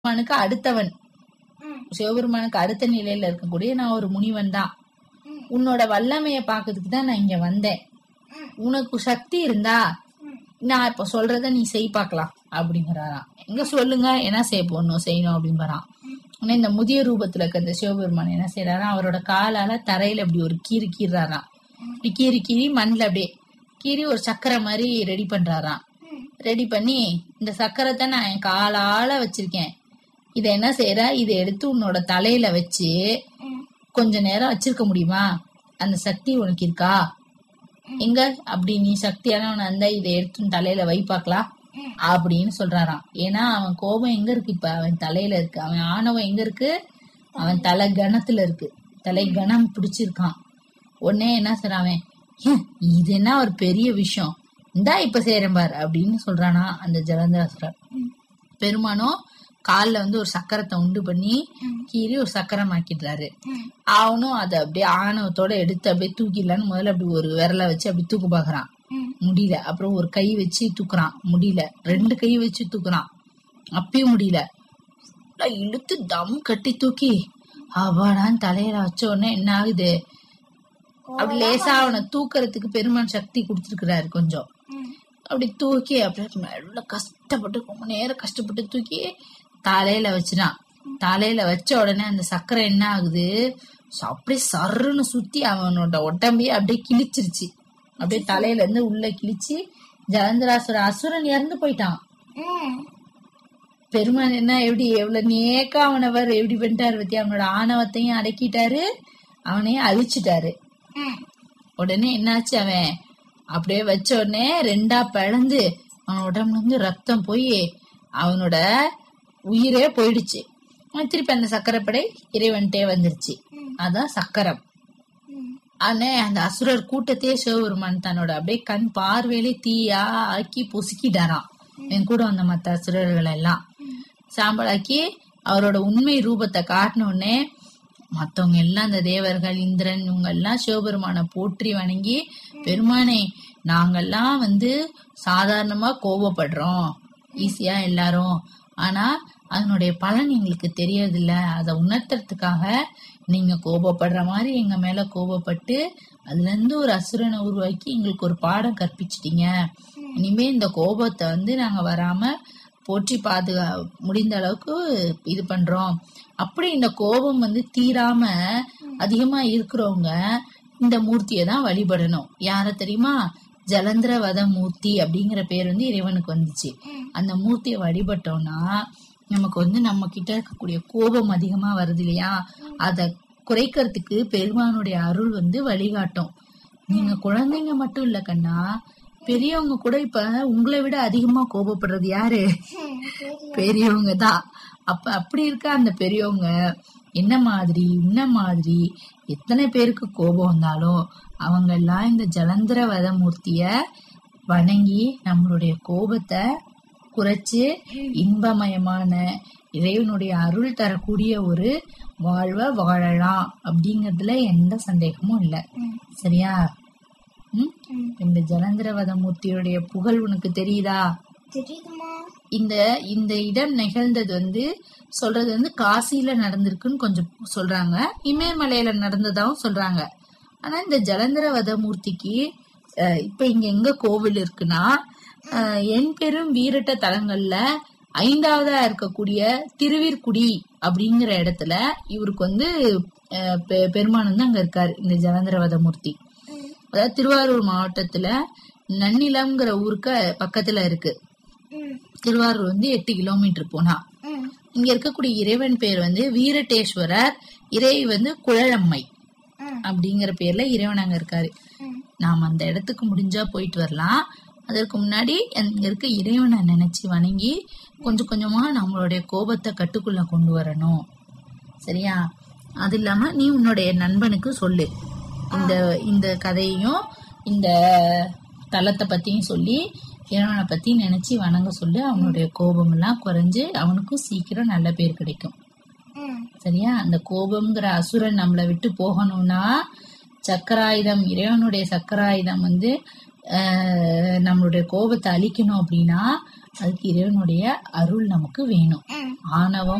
சிவபெருமானுக்கு அடுத்தவன் சிவபெருமானுக்கு அடுத்த நிலையில இருக்கக்கூடிய நான் ஒரு முனிவன் தான் உன்னோட வல்லமைய பாக்கிறதுக்கு தான் நான் இங்க வந்தேன் உனக்கு சக்தி இருந்தா நான் இப்ப சொல்றத நீ செய் பார்க்கலாம் அப்படிங்கிறாராம் எங்க சொல்லுங்க என்ன செய்ய போடணும் செய்யணும் அப்படிங்கிறான் உடனே இந்த முதிய ரூபத்துல இருக்க இந்த சிவபெருமான் என்ன செய்யறாராம் அவரோட காலால தரையில அப்படி ஒரு கீறி கீறாராம் இப்படி கீறி கீறி மண்ணில் அப்படியே கீறி ஒரு சக்கரை மாதிரி ரெடி பண்றாராம் ரெடி பண்ணி இந்த சக்கரத்தை நான் என் காலால வச்சிருக்கேன் இதை என்ன செய்யற இதை எடுத்து உன்னோட தலையில வச்சு கொஞ்ச நேரம் வச்சிருக்க முடியுமா அந்த சக்தி உனக்கு இருக்கா எங்க அப்படி நீ சக்தியானவன் அந்த இதை எடுத்து உன் தலையில வை பார்க்கலாம் அப்படின்னு சொல்றாராம் ஏன்னா அவன் கோபம் எங்க இருக்கு இப்ப அவன் தலையில இருக்கு அவன் ஆணவம் எங்க இருக்கு அவன் தலை கணத்துல இருக்கு தலை கணம் பிடிச்சிருக்கான் உடனே என்ன செய்றான் அவன் "ஹம், இது என்ன ஒரு பெரிய விஷயம் இந்தா இப்ப செய்யறேன் பார் அப்படின்னு சொல்றானா அந்த ஜலந்தராசுரன் பெருமானும் கால்ல வந்து ஒரு சக்கரத்தை உண்டு பண்ணி கீறி ஒரு சக்கரம் ஆக்கிடுறாரு அவனும் அதை அப்படியே ஆணவத்தோட எடுத்து அப்படியே தூக்கிடலான்னு முதல்ல அப்படி ஒரு விரல வச்சு அப்படி தூக்கு பாக்குறான் முடியல அப்புறம் ஒரு கை வச்சு தூக்குறான் முடியல ரெண்டு கை வச்சு தூக்குறான் அப்பயும் முடியல நல்லா இழுத்து தம் கட்டி தூக்கி அவாடான்னு தலையில வச்ச உடனே என்ன ஆகுது அப்படி லேசா அவனை தூக்கறதுக்கு பெருமான் சக்தி கொடுத்துருக்கிறாரு கொஞ்சம் அப்படி தூக்கி அப்படியே மெல்ல கஷ்டப்பட்டு ரொம்ப நேரம் கஷ்டப்பட்டு தூக்கி தலையில வச்சிடான் தலையில வச்ச உடனே அந்த சக்கரை என்ன ஆகுது ச- அப்படியே சர்ருன்னு சுத்தி அவனோட உடம்பையே அப்படியே கிழிச்சிருச்சு அப்படியே தலையில இருந்து உள்ள கிழிச்சு ஜலந்தராசுர அசுரன் இறந்து போயிட்டான் பெருமான் என்ன எப்படி எவ்வளவு நேக்கா அவனவர் எப்படி பண்ணிட்டாரு பத்தி அவனோட ஆணவத்தையும் அடக்கிட்டாரு அவனையும் அழிச்சிட்டாரு உடனே என்னாச்சு அவன் அப்படியே வச்ச உடனே ரெண்டா பிளந்து அவன் உடம்புல இருந்து ரத்தம் போய் அவனோட உயிரே போயிடுச்சு அவன் திருப்பி அந்த சக்கரைப்படை இறைவன்ட்டே வந்துருச்சு அதான் சக்கரம் ஆனா அந்த அசுரர் கூட்டத்தையே சிவபெருமான் தன்னோட அப்படியே கண் பார்வையிலே தீயா ஆக்கி பொசுக்கிட்டாராம் என் கூட வந்த மத்த அசுரர்கள் எல்லாம் சாம்பலாக்கி அவரோட உண்மை ரூபத்தை காட்டின உடனே மத்தவங்க எல்லாம் அந்த தேவர்கள் இந்திரன் இவங்க எல்லாம் சிவபெருமானை போற்றி வணங்கி பெருமானே நாங்கெல்லாம் வந்து சாதாரணமா கோபப்படுறோம் ஈஸியா எல்லாரும் ஆனா அதனுடைய பலன் எங்களுக்கு தெரியறதில்ல அதை உணர்த்துறதுக்காக நீங்க கோபப்படுற மாதிரி எங்க மேல கோபப்பட்டு அதுல இருந்து ஒரு அசுரனை உருவாக்கி எங்களுக்கு ஒரு பாடம் கற்பிச்சிட்டீங்க இனிமே இந்த கோபத்தை வந்து நாங்க வராம போற்றி பாதுகா முடிந்த அளவுக்கு இது பண்றோம் அப்படி இந்த கோபம் வந்து தீராம அதிகமா இருக்கிறவங்க இந்த மூர்த்தியை தான் வழிபடணும் யார தெரியுமா ஜலந்திரவத மூர்த்தி அப்படிங்கிற பேர் வந்து இறைவனுக்கு வந்துச்சு அந்த மூர்த்தியை வழிபட்டோம்னா நமக்கு வந்து நம்ம கிட்ட இருக்கக்கூடிய கோபம் அதிகமா வருது இல்லையா அத குறைக்கிறதுக்கு பெருமானுடைய அருள் வந்து வழிகாட்டும் நீங்க குழந்தைங்க மட்டும் இல்ல கண்ணா பெரியவங்க கூட இப்ப உங்களை விட அதிகமா கோபப்படுறது யாரு பெரியவங்க தான் அப்ப அப்படி இருக்க அந்த பெரியவங்க என்ன மாதிரி என்ன மாதிரி எத்தனை பேருக்கு கோபம் வந்தாலும் அவங்க எல்லாம் இந்த ஜலந்திர வதமூர்த்திய வணங்கி நம்மளுடைய கோபத்தை குறைச்சு இன்பமயமான இறைவனுடைய அருள் தரக்கூடிய ஒரு வாழ்வை வாழலாம் அப்படிங்கறதுல எந்த சந்தேகமும் இல்ல சரியா ம்? இந்த ஜலந்திரவத மூர்த்தியுடைய புகழ் உனக்கு தெரியுதா தெரியுதுமா இந்த இந்த இடம் நிகழ்ந்தது வந்து சொல்றது வந்து காசியில நடந்திருக்குன்னு கொஞ்சம் சொல்றாங்க இமயமலையில நடந்ததாவும் சொல்றாங்க ஆனா இந்த ஜலந்திரவத மூர்த்திக்கு அஹ், இப்ப இங்க எங்க கோவில் இருக்குன்னா அஹ், என் பெரும் வீரட்ட தலங்கள்ல ஐந்தாவதா இருக்கக்கூடிய திருவிற்குடி அப்படிங்கிற இடத்துல இவருக்கு வந்து அஹ், பெ- பெருமான் வந்து அங்க இருக்காரு இந்த ஜலந்திரவத மூர்த்தி அதாவது திருவாரூர் மாவட்டத்துல நன்னிலம்ங்கிற ஊருக்கு பக்கத்துல இருக்கு ம் திருவாரூர் வந்து எட்டு கிலோமீட்டர் போனா ம் இங்க இருக்கக்கூடிய இறைவன் பேர் வந்து வீரட்டேஸ்வரர் இறை வந்து குழலம்மை ம். அப்படிங்கிற பேர்ல இறைவன் அங்க இருக்காரு ம். நாம அந்த இடத்துக்கு முடிஞ்சா போயிட்டு வரலாம் அதற்கு முன்னாடி அங்க இருக்க இறைவனை நினைச்சு வணங்கி கொஞ்சம் கொஞ்சமா நம்மளுடைய கோபத்தை கட்டுக்குள்ள கொண்டு வரணும் சரியா அது இல்லாம நீ உன்னுடைய நண்பனுக்கு சொல்லு இந்த இந்த கதையையும் இந்த தலத்தை பத்தியும் சொல்லி இறைவனை பத்தி நினைச்சு வணங்க சொல்லு அவனுடைய கோபம் எல்லாம் குறைஞ்சு அவனுக்கும் சீக்கிரம் நல்ல பேர் கிடைக்கும் ம் சரியா அந்த கோபம்ங்கிற அசுரன் நம்மளை விட்டு போகணும்னா சக்கராயுதம் இறைவனுடைய சக்கராயுதம் வந்து ஆஹ், நம்மளுடைய கோபத்தை அழிக்கணும் அப்படின்னா அதுக்கு இறைவனுடைய அருள் நமக்கு வேணும் ம் ஆணவம்